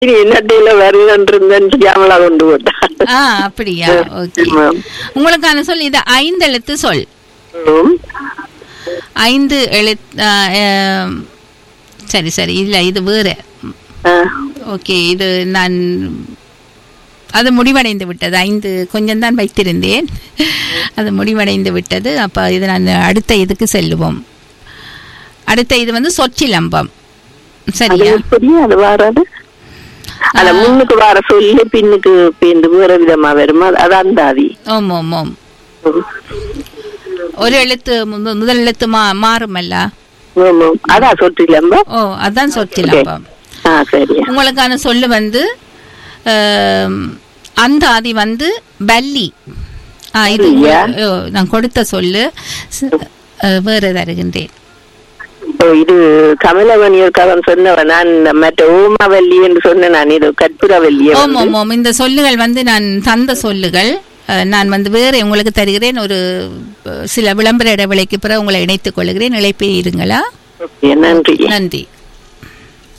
இனி என்னட்டையில வருகின்றிருந்தேன் தெரியாமலா கொண்டு போட்டான் ஆ அப்படியா ஓகே ஆமாம். உங்களுக்கான சொல் இது ஐந்து எழுத்து சொல் ம். ஐந்து எழுத்து ஆ, ஆம், சரி சரி இல்ல இது வேற ஆ. ஓகே இது நான் அது முடிவடைந்து விட்டது ஐந்து கொஞ்சம் தான் வைத்திருந்தேன் அது முடிவடைந்து விட்டது அப்ப இது நான் அடுத்த இதுக்கு செல்லுவோம் அடுத்த இது வந்து சொற்சிலம்பம் அது சரியா எப்படி அது வாராது அத முன்னுக்கு வர சொல்லி பின்னுக்கு பேந்து வேற விதமா வருமா அது அந்தாதி ஓம் ஓம் ஓம் ஒரு எழுத்து மு- முதல் எழுத்து மா மாறுமல்ல ஆமாம் அதான் சொற்றிலம்ப ஓ அதான் சொற்சிலம்பம் ஆ சரியா உங்களுக்கான சொல்லு வந்து ஆம், அந்த ஆதி வந்து பல்லி ஆ இது பல்லியா? ஓ, நான் கொடுத்த சொல்லு ஸ்- அ, வேறு தருகின்றேன் ஓ, இது கமலவணியர் கவன் சொன்னவன் நான் இந்த மற்ற ஓமாவல்லி என்று சொன்ன நான் இது கற்பூரவல்லி ஓம் ஓம் ஓம் இந்த சொல்லுகள் வந்து நான் தந்த சொல்லுகள் அ, நான் வந்து வேறு உங்களுக்கு தருகிறேன் ஒரு அ, சில விளம்பர இடைவெளிக்கு பிறகு உங்களை இணைத்துக் கொள்கிறேன் இழைப்பே இருங்களா நன்றி நன்றி